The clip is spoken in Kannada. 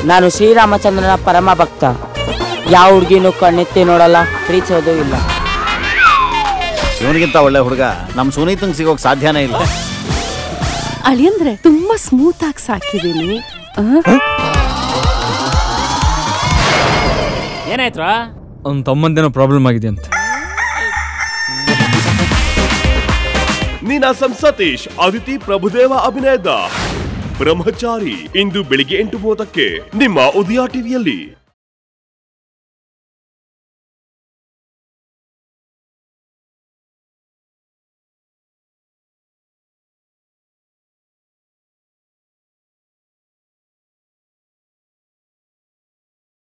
ನಾನು ಶ್ರೀರಾಮಚಂದ್ರನ ಪರಮ ಭಕ್ತ ಯಾವ ಹುಡುಗಿನೂ ಕಣ್ಣೆತ್ತಿ ನೋಡಲ್ಲ ಪ್ರೀತಿಸೋದು ಇಲ್ಲ ಇವನಿಗಿಂತ ಒಳ್ಳೆ ಹುಡುಗ ನಮ್ಮ ಸುನೀತಂಗ್ ಸಿಗೋಕ್ ಸಾಧ್ಯನೇ ಇಲ್ಲ ಅಳಿಯಂದ್ರೆ ತುಂಬಾ ಸ್ಮೂತ್ ಆಗಿ ಸಾಕಿದೀನಿ ಆ? ಏನಾಯ್ತು ಅವ್ನ ತಮ್ಮಂದೇನೋ ಪ್ರಾಬ್ಲಮ್ ಆಗಿದೆ ಅಂತ ನೀನಾಸಂ ಸತೀಶ್ ಅದಿತಿ ಪ್ರಭುದೇವ ಅಭಿನಯದ ಬ್ರಹ್ಮಚಾರಿ ಇಂದು ಬೆಳಿಗ್ಗೆ ಎಂಟು ಮೂವತ್ತಕ್ಕೆ ನಿಮ್ಮ ಉದಯ ಟಿವಿಯಲ್ಲಿ